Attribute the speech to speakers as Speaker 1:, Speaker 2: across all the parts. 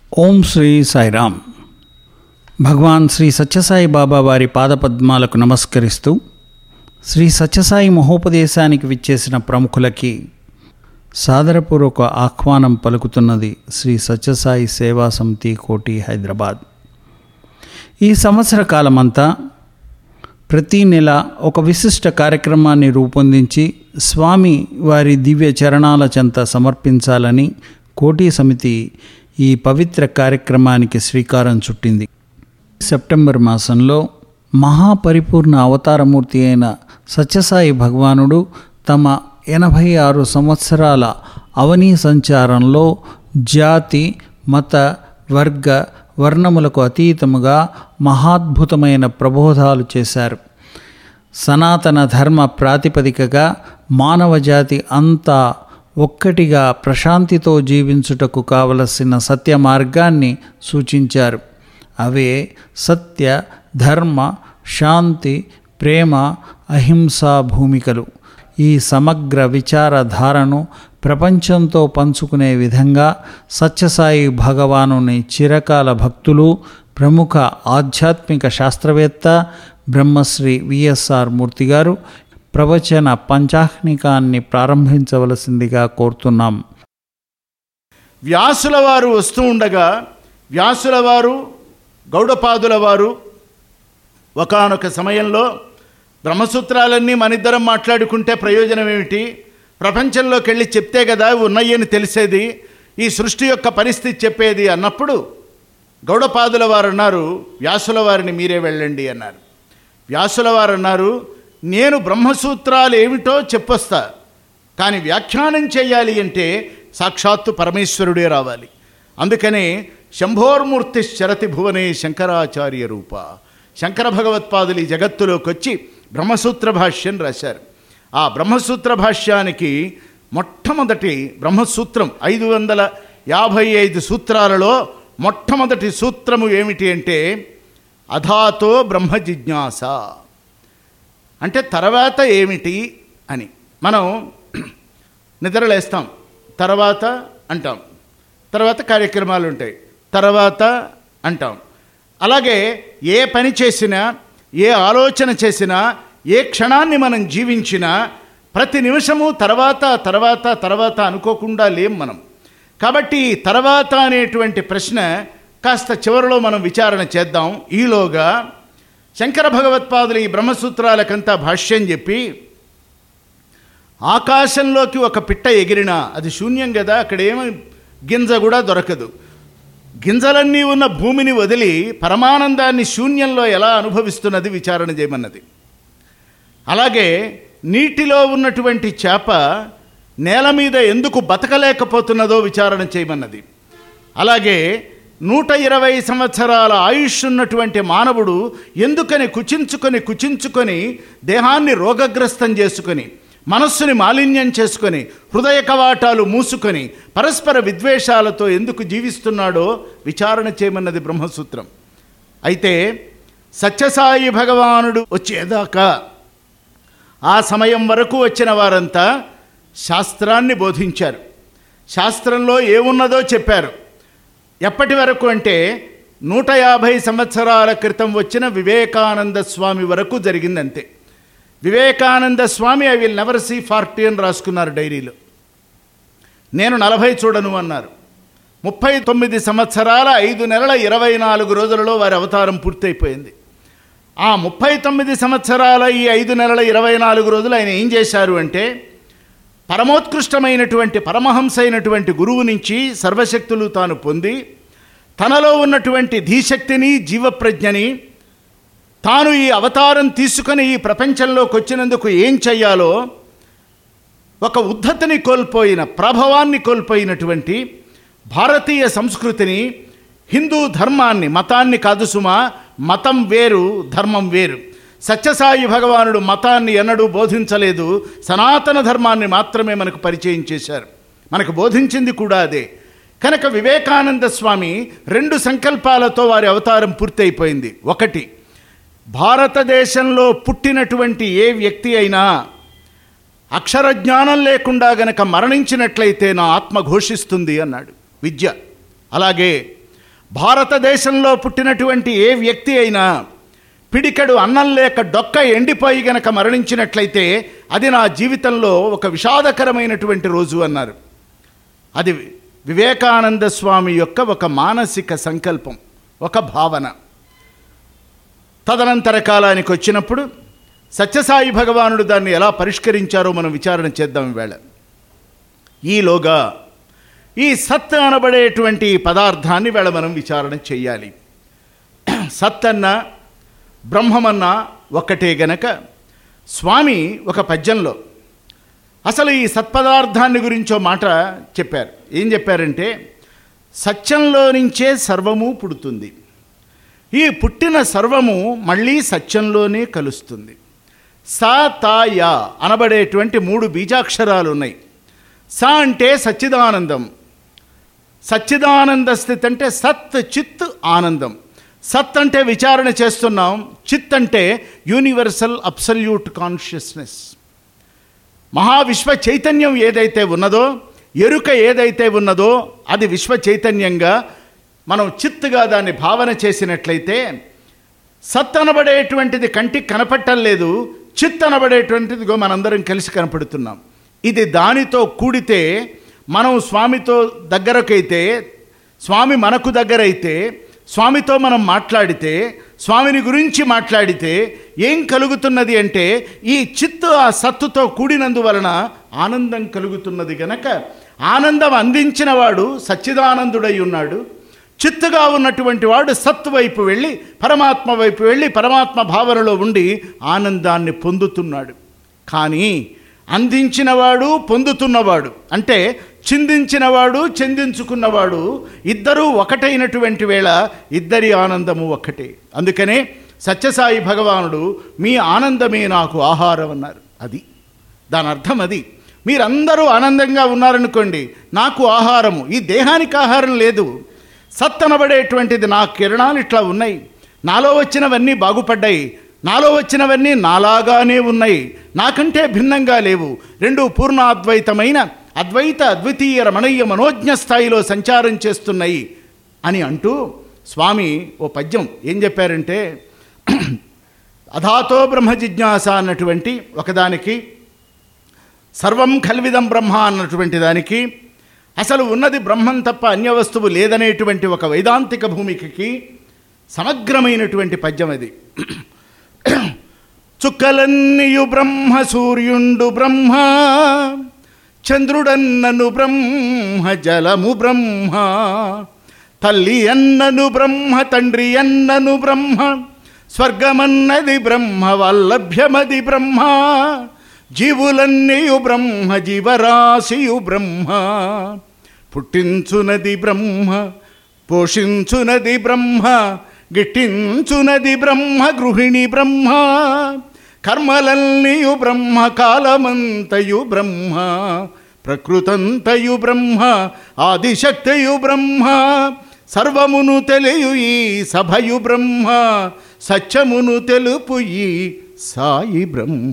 Speaker 1: ఓం శ్రీ సాయిరామ్ భగవాన్ శ్రీ సత్యసాయి బాబా వారి పాదపద్మాలకు నమస్కరిస్తూ శ్రీ సత్యసాయి మహోపదేశానికి విచ్చేసిన ప్రముఖులకి సాదరపూర్వక ఆహ్వానం పలుకుతున్నది శ్రీ సత్యసాయి సేవా సమితి కోటి హైదరాబాద్ ఈ సంవత్సర కాలమంతా ప్రతి నెల ఒక విశిష్ట కార్యక్రమాన్ని రూపొందించి స్వామి వారి దివ్య చరణాల చెంత సమర్పించాలని కోటి సమితి ఈ పవిత్ర కార్యక్రమానికి శ్రీకారం చుట్టింది సెప్టెంబర్ మాసంలో మహాపరిపూర్ణ అవతారమూర్తి అయిన సత్యసాయి భగవానుడు తమ ఎనభై ఆరు సంవత్సరాల అవనీ సంచారంలో జాతి మత వర్గ వర్ణములకు అతీతముగా మహాద్భుతమైన ప్రబోధాలు చేశారు సనాతన ధర్మ ప్రాతిపదికగా మానవజాతి అంతా ఒక్కటిగా ప్రశాంతితో జీవించుటకు కావలసిన సత్య మార్గాన్ని సూచించారు అవే సత్య ధర్మ శాంతి ప్రేమ అహింసా భూమికలు ఈ సమగ్ర విచారధారను ప్రపంచంతో పంచుకునే విధంగా సత్యసాయి భగవానుని చిరకాల భక్తులు ప్రముఖ ఆధ్యాత్మిక శాస్త్రవేత్త బ్రహ్మశ్రీ విఎస్ఆర్ మూర్తి గారు ప్రవచన పంచాహ్నికాన్ని ప్రారంభించవలసిందిగా కోరుతున్నాం
Speaker 2: వ్యాసుల వారు వస్తూ ఉండగా వ్యాసుల వారు గౌడపాదుల వారు ఒకానొక సమయంలో బ్రహ్మసూత్రాలన్నీ మనిద్దరం మాట్లాడుకుంటే ప్రయోజనం ఏమిటి ప్రపంచంలోకి వెళ్ళి చెప్తే కదా ఉన్నాయని తెలిసేది ఈ సృష్టి యొక్క పరిస్థితి చెప్పేది అన్నప్పుడు గౌడపాదుల వారు అన్నారు వ్యాసుల వారిని మీరే వెళ్ళండి అన్నారు వ్యాసుల వారు అన్నారు నేను బ్రహ్మసూత్రాలు ఏమిటో చెప్పొస్తా కానీ వ్యాఖ్యానం చేయాలి అంటే సాక్షాత్తు పరమేశ్వరుడే రావాలి అందుకనే శంభోర్మూర్తి శరతి భువనే శంకరాచార్య రూప శంకర భగవత్పాదులు ఈ జగత్తులోకి వచ్చి బ్రహ్మసూత్ర భాష్యం రాశారు ఆ బ్రహ్మసూత్ర భాష్యానికి మొట్టమొదటి బ్రహ్మసూత్రం ఐదు వందల యాభై ఐదు సూత్రాలలో మొట్టమొదటి సూత్రము ఏమిటి అంటే అధాతో బ్రహ్మ జిజ్ఞాస అంటే తర్వాత ఏమిటి అని మనం నిద్రలేస్తాం తర్వాత అంటాం తర్వాత కార్యక్రమాలు ఉంటాయి తర్వాత అంటాం అలాగే ఏ పని చేసినా ఏ ఆలోచన చేసినా ఏ క్షణాన్ని మనం జీవించినా ప్రతి నిమిషము తర్వాత తర్వాత తర్వాత అనుకోకుండా లేం మనం కాబట్టి తర్వాత అనేటువంటి ప్రశ్న కాస్త చివరిలో మనం విచారణ చేద్దాం ఈలోగా శంకర భగవత్పాదులు ఈ బ్రహ్మసూత్రాలకంతా భాష్యం చెప్పి ఆకాశంలోకి ఒక పిట్ట ఎగిరినా అది శూన్యం కదా అక్కడేమి గింజ కూడా దొరకదు గింజలన్నీ ఉన్న భూమిని వదిలి పరమానందాన్ని శూన్యంలో ఎలా అనుభవిస్తున్నది విచారణ చేయమన్నది అలాగే నీటిలో ఉన్నటువంటి చేప నేల మీద ఎందుకు బతకలేకపోతున్నదో విచారణ చేయమన్నది అలాగే నూట ఇరవై సంవత్సరాల ఆయుష్ ఉన్నటువంటి మానవుడు ఎందుకని కుచించుకొని కుచించుకొని దేహాన్ని రోగగ్రస్తం చేసుకొని మనస్సుని మాలిన్యం చేసుకొని హృదయ కవాటాలు మూసుకొని పరస్పర విద్వేషాలతో ఎందుకు జీవిస్తున్నాడో విచారణ చేయమన్నది బ్రహ్మసూత్రం అయితే సత్యసాయి భగవానుడు వచ్చేదాకా ఆ సమయం వరకు వచ్చిన వారంతా శాస్త్రాన్ని బోధించారు శాస్త్రంలో ఏమున్నదో చెప్పారు ఎప్పటి వరకు అంటే నూట యాభై సంవత్సరాల క్రితం వచ్చిన వివేకానంద స్వామి వరకు జరిగిందంతే Vivekananda Swami I will never see forty అని రాసుకున్నారు డైరీలో నేను నలభై చూడను అన్నారు ముప్పై తొమ్మిది సంవత్సరాల ఐదు నెలల ఇరవై నాలుగు రోజులలో వారి అవతారం పూర్తయిపోయింది ఆ ముప్పై తొమ్మిది సంవత్సరాల ఈ ఐదు నెలల ఇరవై నాలుగు రోజులు ఆయన ఏం చేశారు అంటే పరమోత్కృష్టమైనటువంటి పరమహంస అయినటువంటి గురువు నుంచి సర్వశక్తులు తాను పొంది తనలో ఉన్నటువంటి ధీశక్తిని జీవప్రజ్ఞని తాను ఈ అవతారం తీసుకొని ఈ ప్రపంచంలోకి వచ్చినందుకు ఏం చెయ్యాలో ఒక ఉద్ధతిని కోల్పోయిన ప్రభావాన్ని కోల్పోయినటువంటి భారతీయ సంస్కృతిని హిందూ ధర్మాన్ని మతాన్ని కాదు సుమా మతం వేరు ధర్మం వేరు సత్యసాయి భగవానుడు మతాన్ని ఎన్నడూ బోధించలేదు సనాతన ధర్మాన్ని మాత్రమే మనకు పరిచయం చేశారు మనకు బోధించింది కూడా అదే కనుక వివేకానంద స్వామి రెండు సంకల్పాలతో వారి అవతారం పూర్తయిపోయింది ఒకటి భారతదేశంలో పుట్టినటువంటి ఏ వ్యక్తి అయినా అక్షర జ్ఞానం లేకుండా గనక మరణించినట్లయితే నా ఆత్మ ఘోషిస్తుంది అన్నాడు విద్య అలాగే భారతదేశంలో పుట్టినటువంటి ఏ వ్యక్తి అయినా పిడికెడు అన్నం లేక డొక్క ఎండిపోయి గనక మరణించినట్లయితే అది నా జీవితంలో ఒక విషాదకరమైనటువంటి రోజు అన్నారు అది వివేకానంద స్వామి యొక్క ఒక మానసిక సంకల్పం ఒక భావన తదనంతర కాలానికి వచ్చినప్పుడు సత్యసాయి భగవానుడు దాన్ని ఎలా పరిష్కరించారో మనం విచారణ చేద్దాం ఈవేళ ఈలోగా ఈ సత్ అనబడేటువంటి ఈ పదార్థాన్ని వేళ మనం విచారణ చేయాలి సత్ అన్న బ్రహ్మమన్న ఒక్కటే గనక స్వామి ఒక పద్యంలో అసలు ఈ సత్పదార్థాన్ని గురించో మాట చెప్పారు ఏం చెప్పారంటే సత్యంలో నుంచే సర్వము పుడుతుంది ఈ పుట్టిన సర్వము మళ్ళీ సత్యంలోనే కలుస్తుంది సా తా యా అనబడేటువంటి మూడు బీజాక్షరాలు ఉన్నాయి సా అంటే సచ్చిదానందం సచ్చిదానంద స్థితి అంటే సత్ చిత్ ఆనందం సత్ అంటే విచారణ చేస్తున్నాం చిత్ అంటే యూనివర్సల్ అబ్సల్యూట్ కాన్షియస్నెస్ మహావిశ్వ చైతన్యం ఏదైతే ఉన్నదో ఎరుక ఏదైతే ఉన్నదో అది విశ్వ చైతన్యంగా మనం చిత్తుగా దాన్ని భావన చేసినట్లయితే సత్ అనబడేటువంటిది కంటికి కనపట్టం లేదు చిత్ అనబడేటువంటిదిగో మనందరం కలిసి కనపడుతున్నాం ఇది దానితో కూడితే మనం స్వామితో దగ్గరకైతే స్వామి మనకు దగ్గరైతే స్వామితో మనం మాట్లాడితే స్వామిని గురించి మాట్లాడితే ఏం కలుగుతున్నది అంటే ఈ చిత్తు ఆ సత్తుతో కూడినందువలన ఆనందం కలుగుతున్నది గనక ఆనందం అందించిన వాడు సచ్చిదానందుడై ఉన్నాడు చిత్తుగా ఉన్నటువంటి వాడు సత్ వైపు వెళ్ళి పరమాత్మ వైపు వెళ్ళి పరమాత్మ భావనలో ఉండి ఆనందాన్ని పొందుతున్నాడు కానీ అందించినవాడు పొందుతున్నవాడు అంటే చిందించినవాడు చెందించుకున్నవాడు ఇద్దరూ ఒకటైనటువంటి వేళ ఇద్దరి ఆనందము ఒక్కటే అందుకనే సత్యసాయి భగవానుడు మీ ఆనందమే నాకు ఆహారం అన్నారు అది దాని అర్థం అది మీరందరూ ఆనందంగా ఉన్నారనుకోండి నాకు ఆహారము ఈ దేహానికి ఆహారం లేదు సత్ అనబడేటువంటిది నా కిరణాలు ఇట్లా ఉన్నాయి నాలో వచ్చినవన్నీ బాగుపడ్డాయి నాలో వచ్చినవన్నీ నాలాగానే ఉన్నాయి నాకంటే భిన్నంగా లేవు రెండు పూర్ణ అద్వైతమైన అద్వైత అద్వితీయ రమణీయ మనోజ్ఞ స్థాయిలో సంచారం చేస్తున్నాయి అని అంటూ స్వామి ఓ పద్యం ఏం చెప్పారంటే అధాతో బ్రహ్మ జిజ్ఞాస అన్నటువంటి ఒకదానికి సర్వం కల్విదం బ్రహ్మ అన్నటువంటి దానికి అసలు ఉన్నది బ్రహ్మం తప్ప అన్య వస్తువు లేదనేటువంటి ఒక వైదాంతిక భూమికకి సమగ్రమైనటువంటి పద్యం అది చుక్కలన్నీయు బ్రహ్మ సూర్యుండు బ్రహ్మ చంద్రుడన్నను బ్రహ్మ జలము బ్రహ్మ తల్లి అన్నను బ్రహ్మ తండ్రి అన్నను బ్రహ్మ స్వర్గమన్నది బ్రహ్మ వల్లభ్యమది బ్రహ్మ జీవులన్నీయు బ్రహ్మ జీవరాశియు బ్రహ్మ పుట్టించునది బ్రహ్మ పోషించునది బ్రహ్మ గిట్టించునది బ్రహ్మ గృహిణి బ్రహ్మ కర్మలన్నీయు బ్రహ్మ కాలమంతయు బ్రహ్మ ప్రకృతంతయు బ్రహ్మ ఆదిశక్తయు బ్రహ్మ సర్వమును తెలియు ఈ సభయు బ్రహ్మ సత్యమును తెలుపు ఈ సాయి బ్రహ్మ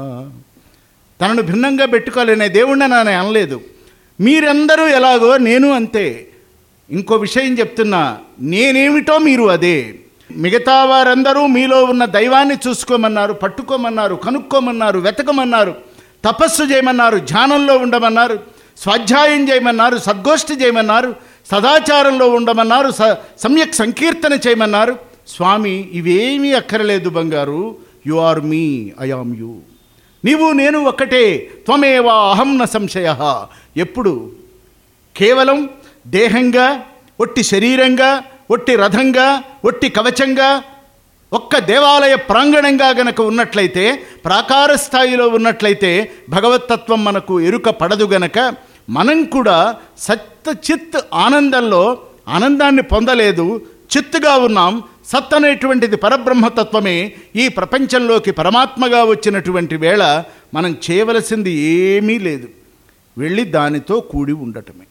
Speaker 2: తనను భిన్నంగా పెట్టుకోలేనే దేవుణ్ణి నానే అనలేదు మీరందరూ ఎలాగో నేను అంతే ఇంకో విషయం చెప్తున్నా నేనేమిటో మీరు అదే మిగతా వారందరూ మీలో ఉన్న దైవాన్ని చూసుకోమన్నారు పట్టుకోమన్నారు కనుక్కోమన్నారు వెతకమన్నారు తపస్సు చేయమన్నారు ధ్యానంలో ఉండమన్నారు స్వాధ్యాయం చేయమన్నారు సద్గోష్ఠి చేయమన్నారు సదాచారంలో ఉండమన్నారు స సమ్యక్ సంకీర్తన చేయమన్నారు స్వామి ఇవేమీ అక్కరలేదు బంగారు you are me I am you నీవు నేను ఒక్కటే త్వమేవా అహం న సంశయ ఎప్పుడు కేవలం దేహంగా ఒట్టి శరీరంగా ఒట్టి రథంగా ఒట్టి కవచంగా ఒక్క దేవాలయ ప్రాంగణంగా గనక ఉన్నట్లయితే ప్రాకార స్థాయిలో ఉన్నట్లయితే భగవతత్వం మనకు ఎరుక పడదు గనక మనం కూడా సత్త చిత్ ఆనందంలో ఆనందాన్ని పొందలేదు చిత్తుగా ఉన్నాం సత్ అనేటువంటిది పరబ్రహ్మతత్వమే ఈ ప్రపంచంలోకి పరమాత్మగా వచ్చినటువంటి వేళ మనం చేయవలసింది ఏమీ లేదు వెళ్ళి దానితో కూడి ఉండటమే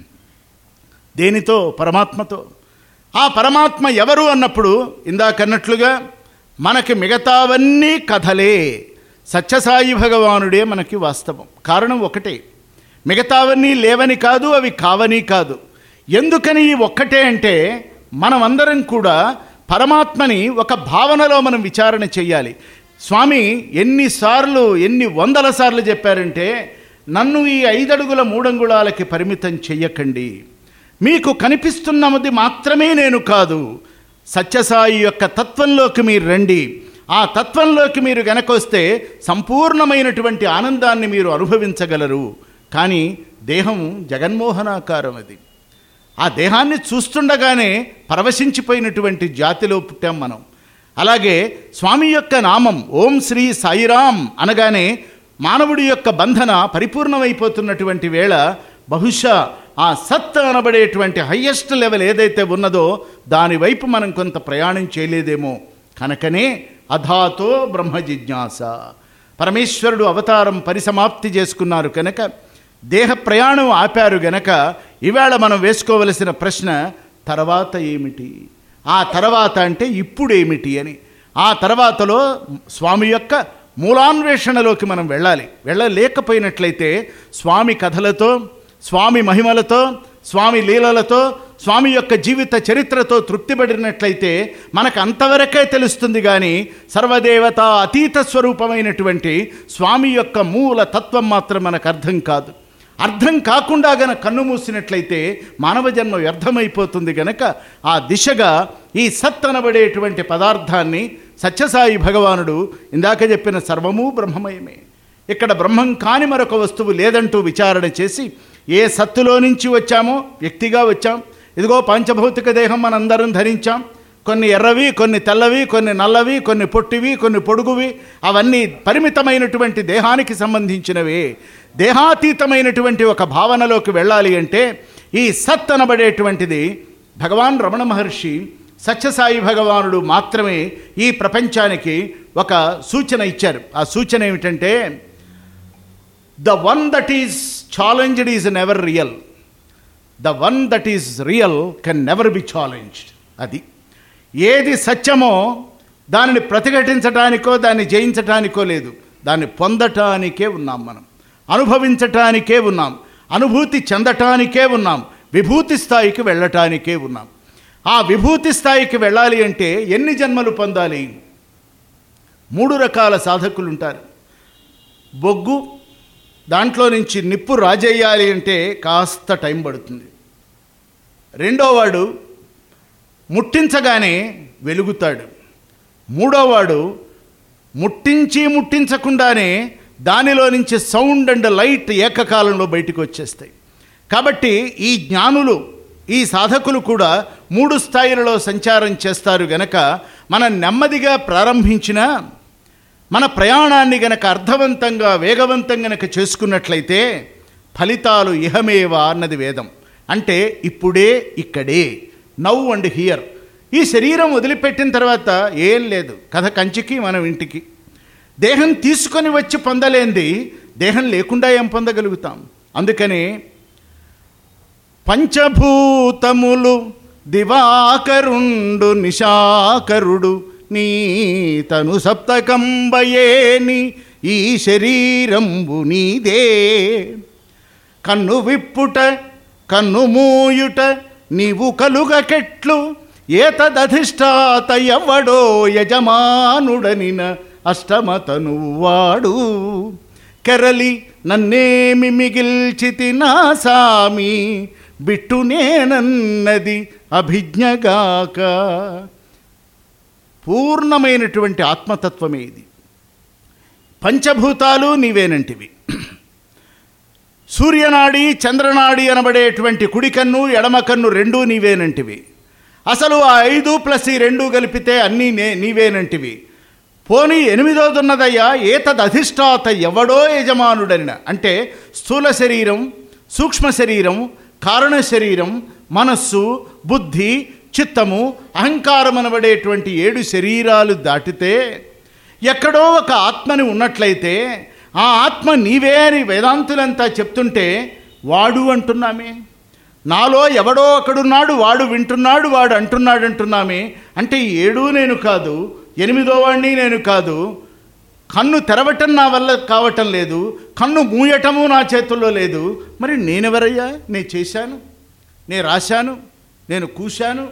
Speaker 2: దేనితో పరమాత్మతో ఆ పరమాత్మ ఎవరు అన్నప్పుడు ఇందాకన్నట్లుగా మనకి మిగతావన్నీ కథలే సత్యసాయి భగవానుడే మనకి వాస్తవం కారణం ఒకటే మిగతావన్నీ లేవని కాదు అవి కావని కాదు ఎందుకని ఈ ఒక్కటే అంటే మనమందరం కూడా పరమాత్మని ఒక భావనలో మనం విచారణ చేయాలి స్వామి ఎన్నిసార్లు ఎన్ని వందల సార్లు చెప్పారంటే నన్ను ఈ ఐదడుగుల మూడంగుళాలకి పరిమితం చెయ్యకండి మీకు కనిపిస్తున్నది మాత్రమే నేను కాదు సత్యసాయి యొక్క తత్వంలోకి మీరు రండి ఆ తత్వంలోకి మీరు గనకొస్తే సంపూర్ణమైనటువంటి ఆనందాన్ని మీరు అనుభవించగలరు కానీ దేహం జగన్మోహనాకారం అది ఆ దేహాన్ని చూస్తుండగానే పరవశించిపోయినటువంటి జాతిలో పుట్టాం మనం అలాగే స్వామి యొక్క నామం ఓం శ్రీ సాయిరాం అనగానే మానవుడి యొక్క బంధన పరిపూర్ణమైపోతున్నటువంటి వేళ బహుశా ఆ సత్ అనబడేటువంటి హయ్యెస్ట్ లెవెల్ ఏదైతే ఉన్నదో దాని వైపు మనం కొంత ప్రయాణం చేయలేదేమో కనుకనే అధాతో బ్రహ్మ జిజ్ఞాస పరమేశ్వరుడు అవతారం పరిసమాప్తి చేసుకున్నారు కనుక దేహ ప్రయాణం ఆపారు గనక ఇవాళ మనం వేసుకోవలసిన ప్రశ్న తర్వాత ఏమిటి ఆ తర్వాత అంటే ఇప్పుడు ఏమిటి అని ఆ తర్వాతలో స్వామి యొక్క మూలాన్వేషణలోకి మనం వెళ్ళాలి వెళ్ళలేకపోయినట్లయితే స్వామి కథలతో స్వామి మహిమలతో స్వామి లీలలతో స్వామి యొక్క జీవిత చరిత్రతో తృప్తిపడినట్లయితే మనకు అంతవరకే తెలుస్తుంది కానీ సర్వదేవత అతీత స్వరూపమైనటువంటి స్వామి యొక్క మూల తత్వం మాత్రం మనకు అర్థం కాదు అర్థం కాకుండా గన కన్ను మూసినట్లయితే మానవ జన్మ వ్యర్థమైపోతుంది గనక ఆ దిశగా ఈ సత్ అనబడేటువంటి పదార్థాన్ని సత్యసాయి భగవానుడు ఇందాక చెప్పిన సర్వము బ్రహ్మమయమే ఇక్కడ బ్రహ్మం కాని మరొక వస్తువు లేదంటూ విచారణ చేసి ఏ సత్తులో నుంచి వచ్చామో వ్యక్తిగా వచ్చాం ఇదిగో పంచభౌతిక దేహం మనందరం ధరించాం కొన్ని ఎర్రవి కొన్ని తెల్లవి కొన్ని నల్లవి కొన్ని పొట్టివి కొన్ని పొడుగువి అవన్నీ పరిమితమైనటువంటి దేహానికి సంబంధించినవే దేహాతీతమైనటువంటి ఒక భావనలోకి వెళ్ళాలి అంటే ఈ సత్ అనబడేటువంటిది భగవాన్ రమణ మహర్షి సత్యసాయి భగవానుడు మాత్రమే ఈ ప్రపంచానికి ఒక సూచన ఇచ్చారు ఆ సూచన ఏమిటంటే the one that is challenged is never real the one that is real can never be challenged అది ఏది సత్యమో దానిని ప్రతిఘటించటానికో దాన్ని జయించటానికో లేదు దాన్ని పొందటానికే ఉన్నాం మనం అనుభవించటానికే ఉన్నాం అనుభూతి చెందటానికే ఉన్నాం విభూతి స్థాయికి వెళ్ళటానికే ఉన్నాం ఆ విభూతి స్థాయికి వెళ్ళాలి అంటే ఎన్ని జన్మలు పొందాలి మూడు రకాల సాధకులు ఉంటారు బొగ్గు దాంట్లో నుంచి నిప్పు రాజేయాలి అంటే కాస్త టైం పడుతుంది రెండోవాడు ముట్టించగానే వెలుగుతాడు మూడోవాడు ముట్టించి ముట్టించకుండానే దానిలో నుంచి సౌండ్ అండ్ లైట్ ఏకకాలంలో బయటకు వచ్చేస్తాయి కాబట్టి ఈ జ్ఞానులు ఈ సాధకులు కూడా మూడు స్థాయిలలో సంచారం చేస్తారు గనక మనం నెమ్మదిగా ప్రారంభించిన మన ప్రయాణాన్ని గనక అర్థవంతంగా వేగవంతం గనక చేసుకున్నట్లయితే ఫలితాలు ఇహమేవా అన్నది వేదం అంటే ఇప్పుడే ఇక్కడే నౌ అండ్ హియర్ ఈ శరీరం వదిలిపెట్టిన తర్వాత ఏం లేదు కథ కంచికి మనం ఇంటికి దేహం తీసుకొని వచ్చి పొందలేంది దేహం లేకుండా ఏం పొందగలుగుతాం అందుకని పంచభూతములు దివాకరుండు నిశాకరుడు నీ తను సప్తకంబయేని ఈ శరీరంబు నీదే కన్ను విప్పుట కన్ను మూయుట నీవు కలుగకెట్లు ఏతదధిష్టాత ఎవ్వడో యజమానుడనిన అష్టమతను వాడు కెరలి నన్నేమి మిగిల్చితి నా సామి బిట్టునేనన్నది అభిజ్ఞగాక పూర్ణమైనటువంటి ఆత్మతత్వమే ఇది పంచభూతాలు నీవేనంటివి సూర్యనాడి చంద్రనాడి అనబడేటువంటి కుడి కన్ను ఎడమ కన్ను రెండూ నీవేనంటివి అసలు ఆ ఐదు ప్లస్ ఈ రెండు కలిపితే అన్నీ నే నీవేనంటివి పోనీ ఎనిమిదోదున్నదయ్యా ఏతద్ అధిష్టాత ఎవడో యజమానుడనిన అంటే స్థూల శరీరం సూక్ష్మ శరీరం కారణ శరీరం మనస్సు బుద్ధి చిత్తము అహంకారం అనబడేటువంటి ఏడు శరీరాలు దాటితే ఎక్కడో ఒక ఆత్మని ఉన్నట్లయితే ఆ ఆత్మ నీవే అని వేదాంతులంతా చెప్తుంటే వాడు అంటున్నామే నాలో ఎవడో ఒకడున్నాడు వాడు వింటున్నాడు వాడు అంటున్నాడు అంటున్నామే అంటే ఈ ఏడు నేను కాదు ఎనిమిదో వాడిని నేను కాదు కన్ను తెరవటం నా వల్ల కావటం లేదు కన్ను మూయటము నా చేతుల్లో లేదు మరి నేనెవరయ్యా నేను చేశాను నేను రాశాను నేను కూశాను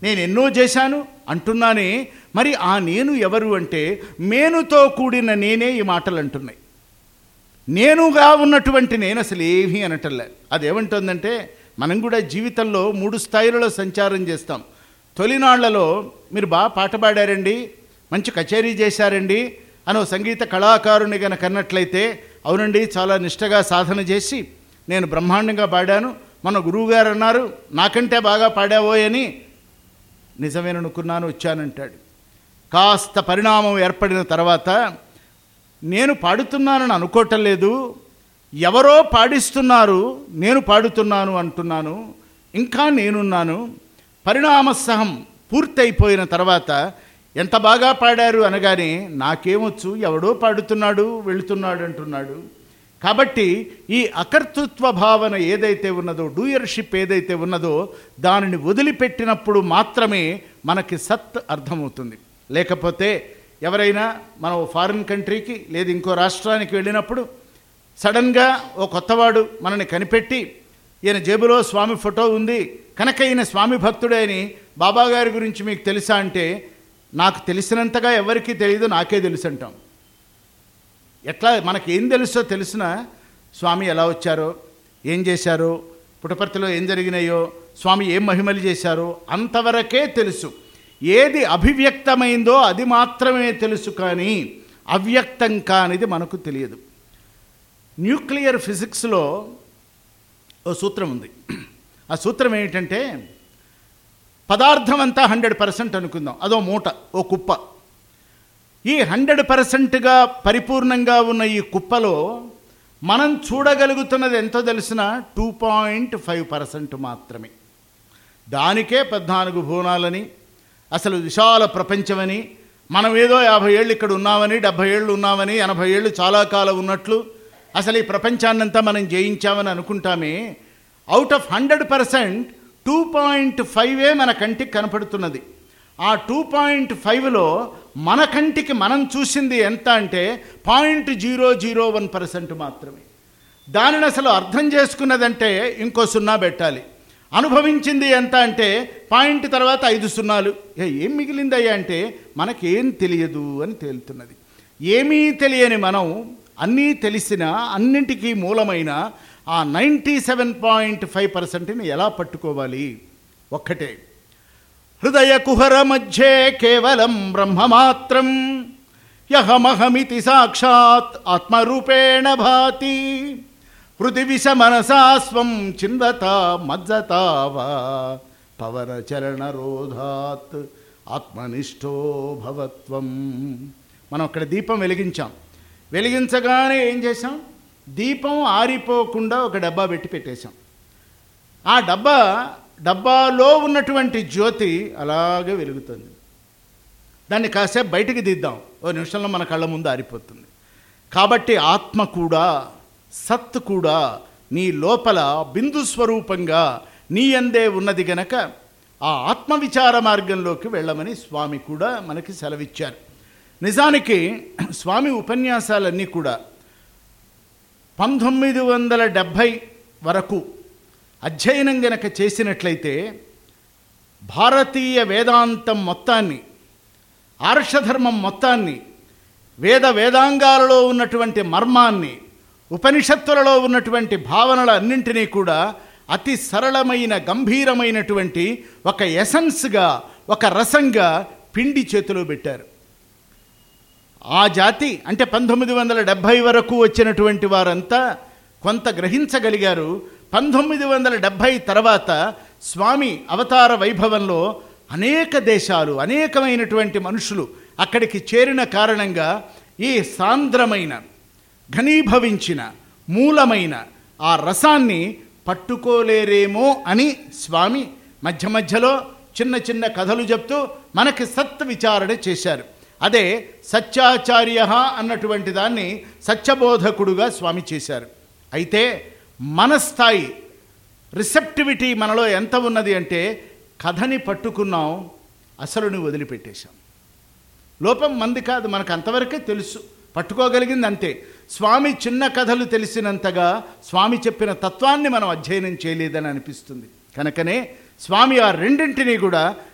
Speaker 2: నేను ఎన్నో చేశాను అంటున్నానే మరి ఆ నేను ఎవరు అంటే మేనుతో కూడిన నేనే ఈ మాటలు అంటున్నాయి నేనుగా ఉన్నటువంటి నేను అసలు ఏమీ అనటంలే అదేమంటుందంటే మనం కూడా జీవితంలో మూడు స్థాయిలలో సంచారం చేస్తాం తొలినాళ్లలో మీరు బాగా పాట పాడారండి మంచి కచేరీ చేశారండి అని ఓ సంగీత కళాకారుని కనుక అన్నట్లయితే అవునండి చాలా నిష్టగా సాధన చేసి నేను బ్రహ్మాండంగా పాడాను మన గురువుగారు అన్నారు నాకంటే బాగా పాడావోయని నిజమేననుకున్నాను వచ్చానంటాడు కాస్త పరిణామం ఏర్పడిన తర్వాత నేను పాడుతున్నానని అనుకోవటం లేదు ఎవరో పాడిస్తున్నారు నేను పాడుతున్నాను అంటున్నాను ఇంకా నేనున్నాను పరిణామసహం పూర్తయిపోయిన తర్వాత ఎంత బాగా పాడారు అనగానే నాకేమొచ్చు ఎవడో పాడుతున్నాడు వెళుతున్నాడు అంటున్నాడు కాబట్టి ఈ అకర్తృత్వ భావన ఏదైతే ఉన్నదో డూయర్షిప్ ఏదైతే ఉన్నదో దానిని వదిలిపెట్టినప్పుడు మాత్రమే మనకి సత్ అర్థమవుతుంది లేకపోతే ఎవరైనా మనం ఫారిన్ కంట్రీకి లేదు ఇంకో రాష్ట్రానికి వెళ్ళినప్పుడు సడన్గా ఓ కొత్తవాడు మనని కనిపెట్టి ఈయన జేబులో స్వామి ఫోటో ఉంది కనుక ఈయన స్వామి భక్తుడే అని బాబా గారి గురించి మీకు తెలుసా అంటే నాకు తెలిసినంతగా ఎవరికీ తెలియదు నాకే తెలుసు అంటాం ఎట్లా మనకి ఏం తెలుసో తెలిసిన స్వామి ఎలా వచ్చారో ఏం చేశారో పుటపర్తిలో ఏం జరిగినాయో స్వామి ఏం మహిమలు చేశారో అంతవరకే తెలుసు ఏది అభివ్యక్తమైందో అది మాత్రమే తెలుసు కానీ అవ్యక్తం కానిది మనకు తెలియదు న్యూక్లియర్ ఫిజిక్స్లో ఓ సూత్రం ఉంది ఆ సూత్రం ఏంటంటే పదార్థం అంతా హండ్రెడ్ పర్సెంట్ అనుకుందాం అదో మూట ఓ కుప్ప ఈ హండ్రెడ్ పర్సెంట్గా పరిపూర్ణంగా ఉన్న ఈ కుప్పలో మనం చూడగలుగుతున్నది ఎంతో తెలిసిన టూ పాయింట్ ఫైవ్ పర్సెంట్ మాత్రమే దానికే పద్నాలుగు భువనాలని అసలు విశాల ప్రపంచమని మనం ఏదో యాభై ఏళ్ళు ఇక్కడ ఉన్నామని డెబ్భై ఏళ్ళు ఉన్నామని ఎనభై ఏళ్ళు చాలా కాలం ఉన్నట్లు అసలు ఈ ప్రపంచాన్నంతా మనం జయించామని అనుకుంటామే out of hundred percent two point ఫైవే మన కంటికి కనపడుతున్నది ఆ టూ పాయింట్ ఫైవ్లో మన కంటికి మనం చూసింది ఎంత అంటే point zero zero one percent మాత్రమే దానిని అసలు అర్థం చేసుకున్నదంటే ఇంకో సున్నా పెట్టాలి అనుభవించింది ఎంత అంటే పాయింట్ తర్వాత ఐదు సున్నాలు ఏ, ఏం మిగిలిందయ్యా అంటే మనకేం తెలియదు అని తేలుతున్నది ఏమీ తెలియని మనం అన్నీ తెలిసిన అన్నింటికీ మూలమైన ఆ నైంటీ సెవెన్ పాయింట్ ఫైవ్ పర్సెంట్ని ఎలా పట్టుకోవాలి ఒక్కటే హృదయ కుహర మధ్యే కేవలం బ్రహ్మమాత్రం యహమహమితి సాక్షాత్ ఆత్మరూపేణ భాతి హృది విష మనసా స్వం చిందత మజ్జతావా పవన చలన రోధాత్ ఆత్మనిష్టో భవత్వం మనం అక్కడ దీపం వెలిగించాం వెలిగించగానే ఏం చేసాం దీపం ఆరిపోకుండా ఒక డబ్బా పెట్టి పెట్టేశాం ఆ డబ్బా డబ్బాలో ఉన్నటువంటి జ్యోతి అలాగే వెలుగుతుంది దాన్ని కాసేపు బయటికి దిద్దాం ఓ నిమిషంలో మన కళ్ళ ముందు ఆరిపోతుంది కాబట్టి ఆత్మ కూడా సత్ కూడా నీ లోపల బిందు స్వరూపంగా నీ అందే ఉన్నది గనక ఆ ఆత్మవిచార మార్గంలోకి వెళ్ళమని స్వామి కూడా మనకి సెలవిచ్చారు నిజానికి స్వామి ఉపన్యాసాలన్నీ కూడా పంతొమ్మిది వందల డెబ్భై వరకు అధ్యయనం గనక చేసినట్లయితే భారతీయ వేదాంతం మొత్తాన్ని ఆర్షధర్మం మొత్తాన్ని వేద వేదాంగాలలో ఉన్నటువంటి మర్మాన్ని ఉపనిషత్తులలో ఉన్నటువంటి భావనల అన్నింటినీ కూడా అతి సరళమైన గంభీరమైనటువంటి ఒక ఎసెన్స్గా ఒక రసంగా పిండి చేతిలో పెట్టారు ఆ జాతి అంటే పంతొమ్మిది వందల డెబ్భై వరకు వచ్చినటువంటి వారంతా కొంత గ్రహించగలిగారు పంతొమ్మిది వందల డెబ్భై తర్వాత స్వామి అవతార వైభవంలో అనేక దేశాలు అనేకమైనటువంటి మనుషులు అక్కడికి చేరిన కారణంగా ఈ సాంద్రమైన ఘనీభవించిన మూలమైన ఆ రసాన్ని పట్టుకోలేరేమో అని స్వామి మధ్య మధ్యలో చిన్న చిన్న కథలు చెప్తూ మనకి సత్ విచారణ చేశారు అదే సత్యాచార్య అన్నటువంటి దాన్ని సత్యబోధకుడుగా స్వామి చేశారు అయితే మన స్థాయి రిసెప్టివిటీ మనలో ఎంత ఉన్నది అంటే కథని పట్టుకున్నాం అసలుని వదిలిపెట్టేశాం లోపం మంది కాదు మనకు అంతవరకే తెలుసు పట్టుకోగలిగింది అంతే స్వామి చిన్న కథలు తెలిసినంతగా స్వామి చెప్పిన తత్వాన్ని మనం అధ్యయనం చేయలేదని అనిపిస్తుంది కనుకనే స్వామి ఆ రెండింటినీ కూడా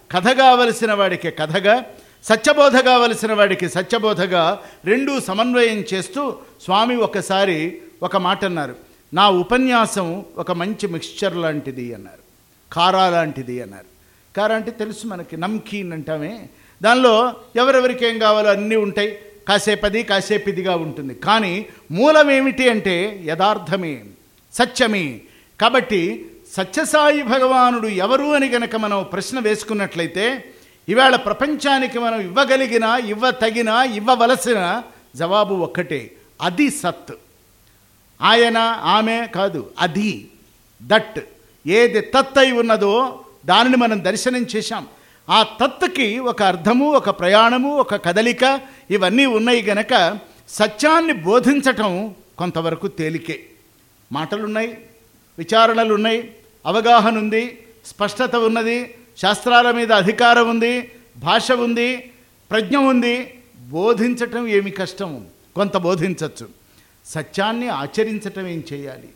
Speaker 2: కథ కావలసిన వాడికి కథగా సత్యబోధ కావలసిన వాడికి సత్యబోధగా రెండూ సమన్వయం చేస్తూ స్వామి ఒకసారి ఒక మాట అన్నారు నా ఉపన్యాసం ఒక మంచి మిక్స్చర్ లాంటిది అన్నారు కారా లాంటిది అన్నారు కారా అంటే తెలుసు మనకి నమ్కీన్ అంటామే దానిలో ఎవరెవరికి ఏం కావాలో అన్నీ ఉంటాయి కాసేపది కాసేపిదిగా ఉంటుంది కానీ మూలం ఏమిటి అంటే యథార్థమే సత్యమే కాబట్టి సత్యసాయి భగవానుడు ఎవరు అని గనక మనం ప్రశ్న వేసుకున్నట్లయితే ఇవాళ ప్రపంచానికి మనం ఇవ్వగలిగిన ఇవ్వ తగిన ఇవ్వవలసిన జవాబు ఒక్కటే అది సత్ ఆయన ఆమె కాదు అది దట్ ఏది తత్ అయి ఉన్నదో దానిని మనం దర్శనం చేశాం ఆ తత్కి ఒక అర్థము ఒక ప్రయాణము ఒక కదలిక ఇవన్నీ ఉన్నాయి గనక సత్యాన్ని బోధించటం కొంతవరకు తేలికే మాటలున్నాయి విచారణలు ఉన్నాయి అవగాహన ఉంది స్పష్టత ఉన్నది శాస్త్రాల మీద అధికారం ఉంది భాష ఉంది ప్రజ్ఞ ఉంది బోధించటం ఏమి కష్టం కొంత బోధించవచ్చు సత్యాన్ని ఆచరించటం ఏం చేయాలి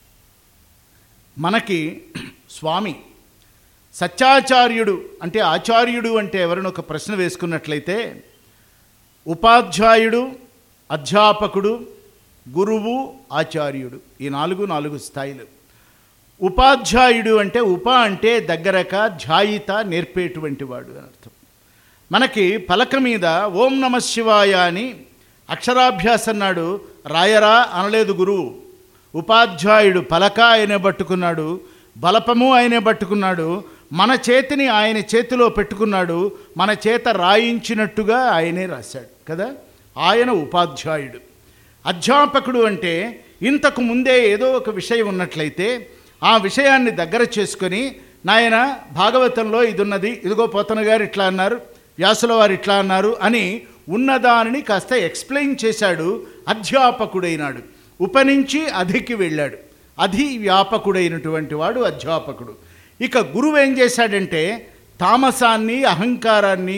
Speaker 2: మనకి స్వామి సత్యాచార్యుడు అంటే ఆచార్యుడు అంటే ఎవరిని ఒక ప్రశ్న వేసుకున్నట్లయితే ఉపాధ్యాయుడు అధ్యాపకుడు గురువు ఆచార్యుడు ఈ నాలుగు నాలుగు స్థాయిలు ఉపాధ్యాయుడు అంటే ఉప అంటే దగ్గరక ధ్యాయిత నేర్పేటువంటి వాడు అని అర్థం మనకి పలక మీద ఓం నమ శివాయ అని అక్షరాభ్యాసం నాడు రాయరా అనలేదు గురువు ఉపాధ్యాయుడు పలక ఆయనే పట్టుకున్నాడు బలపము ఆయనే పట్టుకున్నాడు మన చేతిని ఆయన చేతిలో పెట్టుకున్నాడు మన చేత రాయించినట్టుగా ఆయనే రాశాడు కదా ఆయన ఉపాధ్యాయుడు అధ్యాపకుడు అంటే ఇంతకు ముందే ఏదో ఒక విషయం ఉన్నట్లయితే ఆ విషయాన్ని దగ్గర చేసుకొని నాయన భాగవతంలో ఇది ఉన్నది ఇదిగో పోతన గారు ఇట్లా అన్నారు వ్యాసుల వారు ఇట్లా అన్నారు అని ఉన్నదానిని కాస్త ఎక్స్ప్లెయిన్ చేశాడు అధ్యాపకుడైనాడు ఉపనించి అధికి వెళ్ళాడు అధి వ్యాపకుడైనటువంటి వాడు అధ్యాపకుడు ఇక గురువు ఏం చేశాడంటే తామసాన్ని అహంకారాన్ని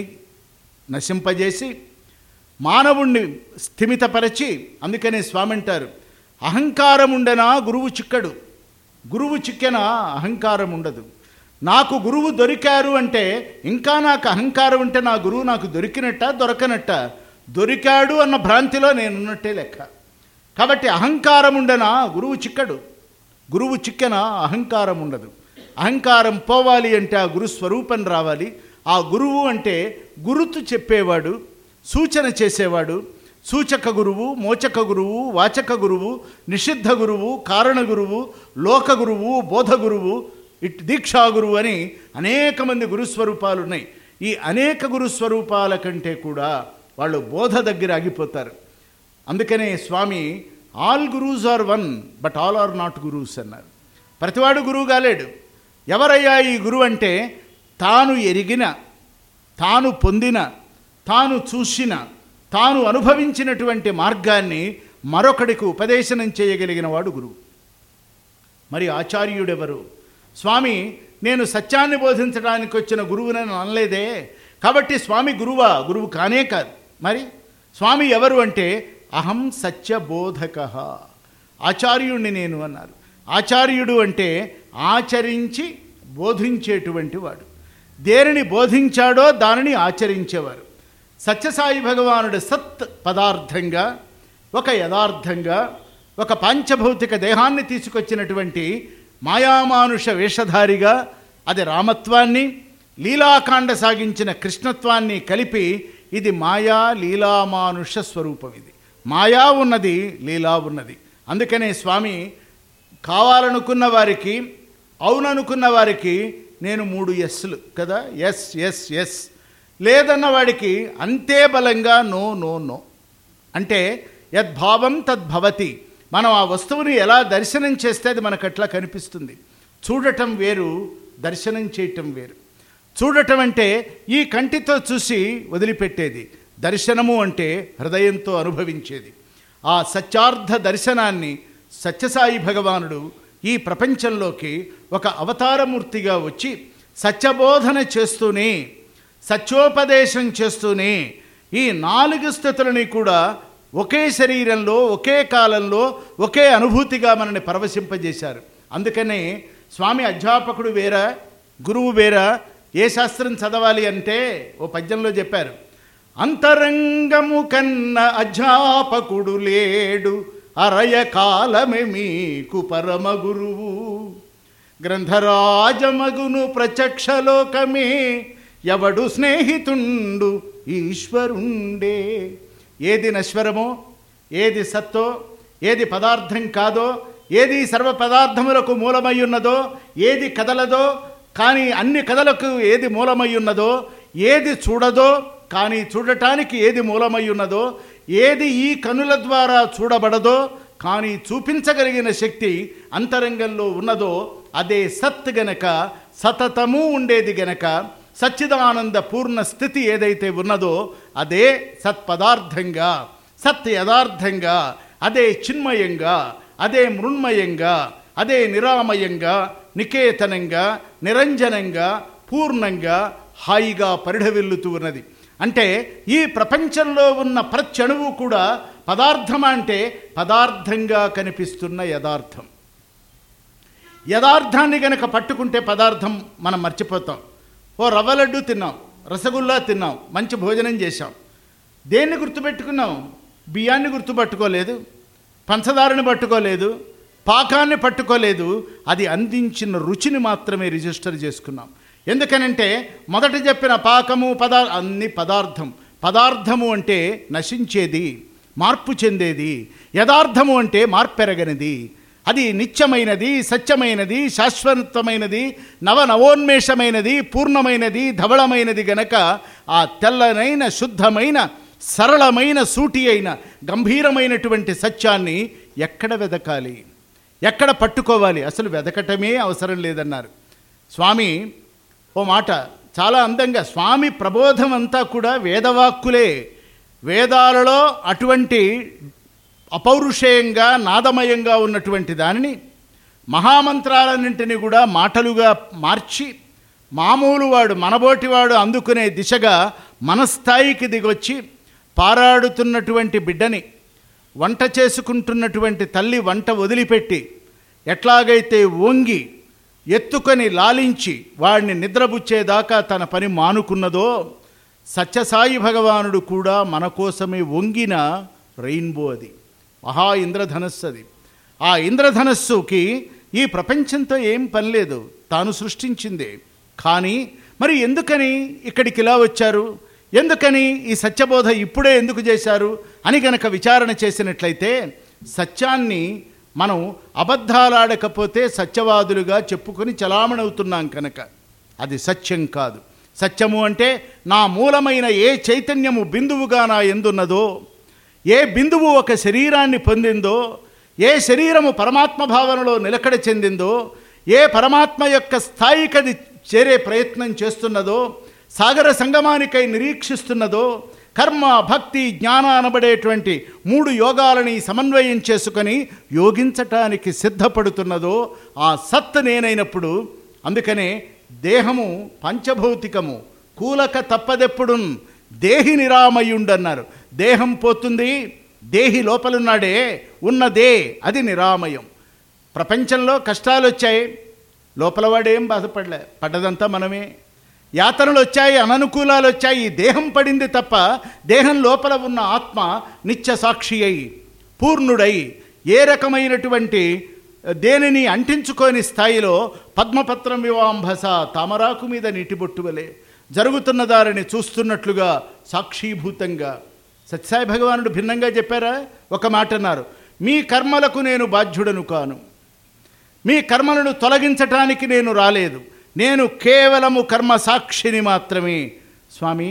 Speaker 2: నశింపజేసి మానవుణ్ణి స్థిమితపరచి అందుకనే స్వామి అంటారు అహంకారం ఉండనా గురువు చిక్కడు గురువు చిక్కెన అహంకారం ఉండదు నాకు గురువు దొరికారు అంటే ఇంకా నాకు అహంకారం ఉంటే నా గురువు నాకు దొరికినట్ట దొరకనట్ట దొరికాడు అన్న భ్రాంతిలో నేనున్నట్టే లెక్క కాబట్టి అహంకారం ఉండనా గురువు చిక్కడు గురువు చిక్కెన అహంకారం ఉండదు అహంకారం పోవాలి అంటే ఆ గురు స్వరూపం రావాలి ఆ గురువు అంటే గురుతు చెప్పేవాడు సూచన చేసేవాడు సూచక గురువు మోచక గురువు వాచక గురువు నిషిద్ధ గురువు కారణ గురువు లోక గురువు బోధ గురువు ఇట్ దీక్షా గురువు అని అనేక మంది గురుస్వరూపాలు ఉన్నాయి ఈ అనేక గురుస్వరూపాల కంటే కూడా వాళ్ళు బోధ దగ్గర ఆగిపోతారు అందుకనే Swami all gurus are one but all are not gurus అన్నారు ప్రతివాడు గురువు కాలేడు ఎవరయ్యా ఈ గురువు అంటే తాను ఎరిగిన తాను పొందిన తాను చూసిన తాను అనుభవించినటువంటి మార్గాన్ని మరొకడికి ఉపదేశనం చేయగలిగిన వాడు గురువు మరి ఆచార్యుడెవరు స్వామి నేను సత్యాన్ని బోధించడానికి వచ్చిన గురువునని అనలేదే కాబట్టి స్వామి గురువా గురువు కానే కాదు మరి స్వామి ఎవరు అంటే అహం సత్యబోధక ఆచార్యుణ్ణి నేను అన్నారు ఆచార్యుడు అంటే ఆచరించి బోధించేటువంటి వాడు దేనిని బోధించాడో దానిని ఆచరించేవారు సత్యసాయి భగవానుడు సత్ పదార్థంగా ఒక యథార్థంగా ఒక పాంచభౌతిక దేహాన్ని తీసుకొచ్చినటువంటి మాయామానుష వేషధారిగా అది రామత్వాన్ని లీలాకాండ సాగించిన కృష్ణత్వాన్ని కలిపి ఇది మాయా లీలామానుష స్వరూపం ఇది మాయా ఉన్నది లీలా ఉన్నది అందుకనే స్వామి కావాలనుకున్న వారికి అవుననుకున్న వారికి నేను మూడు ఎస్లు కదా ఎస్ ఎస్ ఎస్ లేదన్న వాడికి అంతే బలంగా నో నో నో అంటే యద్భావం తద్భవతి మనం ఆ వస్తువుని ఎలా దర్శనం చేస్తే అది మనకు అట్లా కనిపిస్తుంది చూడటం వేరు దర్శనం చేయటం వేరు చూడటం అంటే ఈ కంటితో చూసి వదిలిపెట్టేది దర్శనము అంటే హృదయంతో అనుభవించేది ఆ సత్యార్థ దర్శనాన్ని సత్యసాయి భగవానుడు ఈ ప్రపంచంలోకి ఒక అవతారమూర్తిగా వచ్చి సత్యబోధన చేస్తూనే సత్యోపదేశం చేస్తూనే ఈ నాలుగు స్థితులని కూడా ఒకే శరీరంలో ఒకే కాలంలో ఒకే అనుభూతిగా మనని పరవశింపజేశారు అందుకనే స్వామి అధ్యాపకుడు వేరా గురువు వేరా ఏ శాస్త్రం చదవాలి అంటే ఓ పద్యంలో చెప్పారు అంతరంగము కన్న అధ్యాపకుడు లేడు అరయ కాలమే మీకు పరమ గురువు గ్రంథరాజమగును ప్రత్యక్షలోకమే ఎవడు స్నేహితుండు ఈశ్వరుండే ఏది నశ్వరమో ఏది సత్తో ఏది పదార్థం కాదో ఏది సర్వ పదార్థములకు మూలమై ఉన్నదో ఏది కదలదో కానీ అన్ని కథలకు ఏది మూలమై ఉన్నదో ఏది చూడదో కానీ చూడటానికి ఏది మూలమై ఉన్నదో ఏది ఈ కనుల ద్వారా చూడబడదో కానీ చూపించగలిగిన శక్తి అంతరంగంలో ఉన్నదో అదే సత్ గనక సతతము ఉండేది గనక సచ్చిదానంద పూర్ణ స్థితి ఏదైతే ఉన్నదో అదే సత్పదార్థంగా సత్ యథార్థంగా అదే చిన్మయంగా అదే మృణ్మయంగా అదే నిరామయంగా నికేతనంగా నిరంజనంగా పూర్ణంగా హాయిగా పరిఢవిల్లుతూ ఉన్నది అంటే ఈ ప్రపంచంలో ఉన్న ప్రతి అణువు కూడా పదార్థం అంటే పదార్థంగా కనిపిస్తున్న యథార్థం యథార్థాన్ని గనక పట్టుకుంటే పదార్థం మనం మర్చిపోతాం ఓ రవ్వ లడ్డు తిన్నాం రసగుల్లా తిన్నాం మంచి భోజనం చేశాం దేన్ని గుర్తుపెట్టుకున్నాం బియ్యాన్ని గుర్తుపట్టుకోలేదు పంచదారని పట్టుకోలేదు పాకాన్ని పట్టుకోలేదు అది అందించిన రుచిని మాత్రమే రిజిస్టర్ చేసుకున్నాం ఎందుకనంటే మొదట చెప్పిన పాకము పదా అన్ని పదార్థం పదార్థము అంటే నశించేది మార్పు చెందేది యథార్థము అంటే మార్పెరగనిది అది నిత్యమైనది సత్యమైనది శాశ్వతమైనది నవ నవోన్మేషమైనది పూర్ణమైనది ధవళమైనది గనక ఆ తెల్లనైన శుద్ధమైన సరళమైన సూటి అయిన గంభీరమైనటువంటి సత్యాన్ని ఎక్కడ వెదకాలి ఎక్కడ పట్టుకోవాలి అసలు వెదకటమే అవసరం లేదన్నారు స్వామి ఓ మాట చాలా అందంగా స్వామి ప్రబోధం అంతా కూడా వేదవాక్కులే వేదాలలో అటువంటి అపౌరుషేయంగా నాదమయంగా ఉన్నటువంటి దానిని మహామంత్రాలన్నింటినీ కూడా మాటలుగా మార్చి మామూలు వాడు మనబోటివాడు అందుకునే దిశగా మనస్థాయికి దిగొచ్చి పారాడుతున్నటువంటి బిడ్డని వంట చేసుకుంటున్నటువంటి తల్లి వంట వదిలిపెట్టి ఎట్లాగైతే వంగి ఎత్తుకొని లాలించి వాడిని నిద్రపుచ్చేదాకా తన పని మానుకున్నదో సత్యసాయి భగవానుడు కూడా మన కోసమే వంగిన రెయిన్బో అది మహా ఇంద్రధనస్సు అది ఆ ఇంద్రధనస్సుకి ఈ ప్రపంచంతో ఏం పని లేదు తాను సృష్టించిందే కానీ మరి ఎందుకని ఇక్కడికి ఇలా వచ్చారు ఎందుకని ఈ సత్యబోధ ఇప్పుడే ఎందుకు చేశారు అని గనక విచారణ చేసినట్లయితే సత్యాన్ని మనం అబద్ధాలాడకపోతే సత్యవాదులుగా చెప్పుకొని చలామణవుతున్నాం కనుక అది సత్యం కాదు సత్యము అంటే నా మూలమైన ఏ చైతన్యము బిందువుగా నా ఎందున్నదో ఏ బిందువు ఒక శరీరాన్ని పొందిందో ఏ శరీరము పరమాత్మ భావనలో నిలకడ చెందిందో ఏ పరమాత్మ యొక్క స్థాయికది చేరే ప్రయత్నం చేస్తున్నదో సాగర సంగమానికై నిరీక్షిస్తున్నదో కర్మ భక్తి జ్ఞాన అనబడేటువంటి మూడు యోగాలని సమన్వయం చేసుకొని యోగించటానికి సిద్ధపడుతున్నదో ఆ సత్ నేనైనప్పుడు అందుకనే దేహము పంచభౌతికము కూలక తప్పదెప్పుడు దేహి నిరామయుండన్నారు దేహం పోతుంది దేహి లోపలున్నాడే ఉన్నదే అది నిరామయం ప్రపంచంలో కష్టాలు వచ్చాయి లోపల వాడేం బాధపడలే పడ్డదంతా మనమే యాతనలు వచ్చాయి అననుకూలాలు వచ్చాయి ఈ దేహం పడింది తప్ప దేహం లోపల ఉన్న ఆత్మ నిత్య సాక్షి అయి పూర్ణుడై ఏ రకమైనటువంటి దేనిని అంటించుకోని స్థాయిలో పద్మపత్రం వివాంభస తామరాకు మీద నీటిబొట్టు వలె జరుగుతున్న దారిని చూస్తున్నట్లుగా సాక్షీభూతంగా సత్యసాయి భగవానుడు భిన్నంగా చెప్పారా ఒక మాట అన్నారు మీ కర్మలకు నేను బాధ్యుడను కాను మీ కర్మలను తొలగించటానికి నేను రాలేదు నేను కేవలము కర్మ సాక్షిని మాత్రమే స్వామి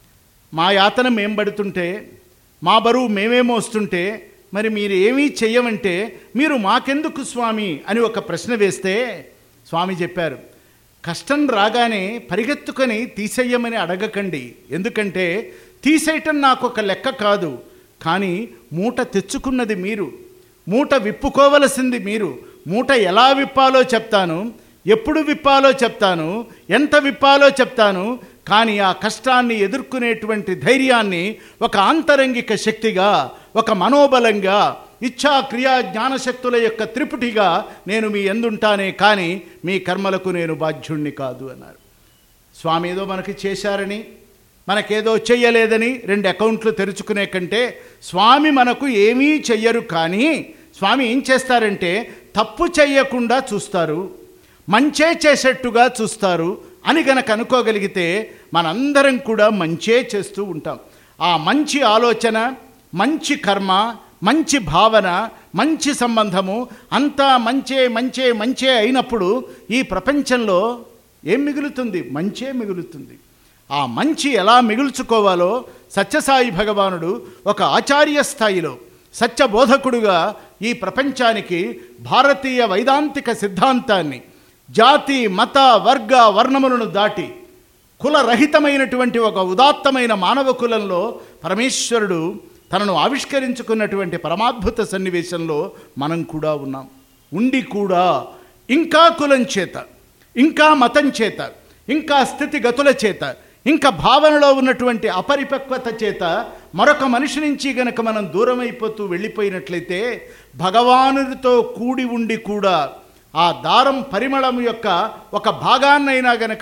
Speaker 2: మా యాతన మేం పడుతుంటే మా బరువు మేమే మోస్తుంటే మరి మీరు ఏమీ చెయ్యమంటే మీరు మాకెందుకు స్వామి అని ఒక ప్రశ్న వేస్తే స్వామి చెప్పారు కష్టం రాగానే పరిగెత్తుకొని తీసేయమని అడగకండి ఎందుకంటే తీసేయటం నాకు ఒక లెక్క కాదు కానీ మూట తెచ్చుకున్నది మీరు మూట విప్పుకోవలసింది మీరు మూట ఎలా విప్పాలో చెప్తాను ఎప్పుడు విప్పాలో చెప్తాను ఎంత విప్పాలో చెప్తాను కానీ ఆ కష్టాన్ని ఎదుర్కొనేటువంటి ధైర్యాన్ని ఒక ఆంతరంగిక శక్తిగా ఒక మనోబలంగా ఇచ్ఛా క్రియా జ్ఞానశక్తుల యొక్క త్రిపుటిగా నేను మీ ఎందుంటానే కానీ మీ కర్మలకు నేను బాధ్యుణ్ణి కాదు అన్నారు స్వామి ఏదో మనకి చేశారని మనకేదో చెయ్యలేదని రెండు అకౌంట్లు తెరుచుకునే కంటే స్వామి మనకు ఏమీ చెయ్యరు కానీ స్వామి ఏం చేస్తారంటే తప్పు చెయ్యకుండా చూస్తారు మంచే చేసేట్టుగా చూస్తారు అని గనక అనుకోగలిగితే మనందరం కూడా మంచే చేస్తూ ఉంటాం ఆ మంచి ఆలోచన మంచి కర్మ మంచి భావన మంచి సంబంధము అంతా మంచే మంచే మంచే అయినప్పుడు ఈ ప్రపంచంలో ఏం మిగులుతుంది మంచే మిగులుతుంది ఆ మంచి ఎలా మిగుల్చుకోవాలో సత్యసాయి భగవానుడు ఒక ఆచార్య స్థాయిలో సత్యబోధకుడుగా ఈ ప్రపంచానికి భారతీయ వైదాంతిక సిద్ధాంతాన్ని జాతి మత వర్గ వర్ణములను దాటి కులరహితమైనటువంటి ఒక ఉదాత్తమైన మానవ కులంలో పరమేశ్వరుడు తనను ఆవిష్కరించుకున్నటువంటి పరమాద్భుత సన్నివేశంలో మనం కూడా ఉన్నాం ఉండి కూడా ఇంకా కులం చేత ఇంకా మతం చేత ఇంకా స్థితిగతుల చేత ఇంకా భావనలో ఉన్నటువంటి అపరిపక్వత చేత మరొక మనిషి నుంచి గనక మనం దూరం అయిపోతూ వెళ్ళిపోయినట్లయితే భగవానుడితో కూడి ఉండి కూడా ఆ దారం పరిమళం యొక్క ఒక భాగాన్నైనా గనక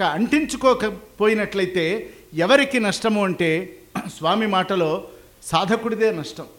Speaker 2: అంటించుకోకపోయినట్లయితే ఎవరికి నష్టము అంటే స్వామి మాటలో సాధకుడిదే నష్టం